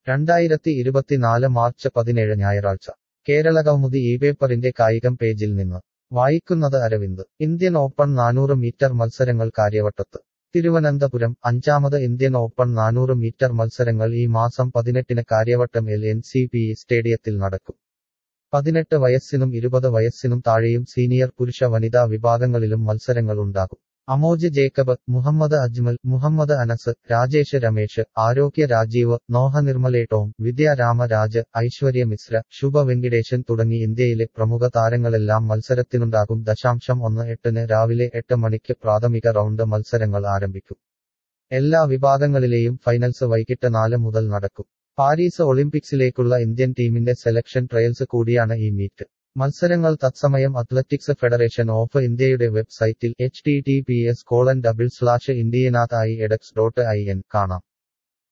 രണ്ടായിരത്തി ഇരുപത്തിനാല് മാർച്ച് പതിനേഴ് ഞായറാഴ്ച കേരളകൗമുദി ഈ പേപ്പറിന്റെ കായികം പേജിൽ നിന്ന് വായിക്കുന്നത് അരവിന്ദ് ഇന്ത്യൻ ഓപ്പൺ നാനൂറ് മീറ്റർ മത്സരങ്ങൾ കാര്യവട്ടത്ത് തിരുവനന്തപുരം അഞ്ചാമത് ഇന്ത്യൻ ഓപ്പൺ നാനൂറ് മീറ്റർ മത്സരങ്ങൾ ഈ മാസം പതിനെട്ടിന് Karyavattom L N C P സ്റ്റേഡിയത്തിൽ നടക്കും പതിനെട്ട് വയസ്സിനും ഇരുപത് വയസ്സിനും താഴെയും സീനിയർ പുരുഷ വനിതാ വിഭാഗങ്ങളിലും മത്സരങ്ങൾ ഉണ്ടാകും അമോജ് ജേക്കബ് മുഹമ്മദ് അജ്മൽ മുഹമ്മദ് അനസ് രാജേഷ് രമേശ് ആരോഗ്യ രാജീവ് നോഹ നിർമ്മലേ ടോം വിദ്യ രാമരാജ് ഐശ്വര്യ മിശ്ര ശുഭ വെങ്കിടേശൻ തുടങ്ങി ഇന്ത്യയിലെ പ്രമുഖ താരങ്ങളെല്ലാം മത്സരത്തിനുണ്ടാകും ദശാംശം ഒന്ന് എട്ടിന് രാവിലെ എട്ട് മണിക്ക് പ്രാഥമിക റൗണ്ട് മത്സരങ്ങൾ ആരംഭിക്കും എല്ലാ വിഭാഗങ്ങളിലെയും ഫൈനൽസ് വൈകിട്ട് നാല് മുതൽ നടക്കും പാരീസ് ഒളിമ്പിക്സിലേക്കുള്ള ഇന്ത്യൻ ടീമിന്റെ സെലക്ഷൻ ട്രയൽസ് കൂടിയാണ് ഈ മീറ്റ് മത്സരങ്ങൾ തത്സമയം അത്ലറ്റിക്സ് ഫെഡറേഷൻ ഓഫ് ഇന്ത്യയുടെ വെബ്സൈറ്റിൽ H T T P S colon double slash ഇന്ത്യനാഥ് ഐ എഡക്സ് ഡോട്ട് ഐ എൻ കാണാം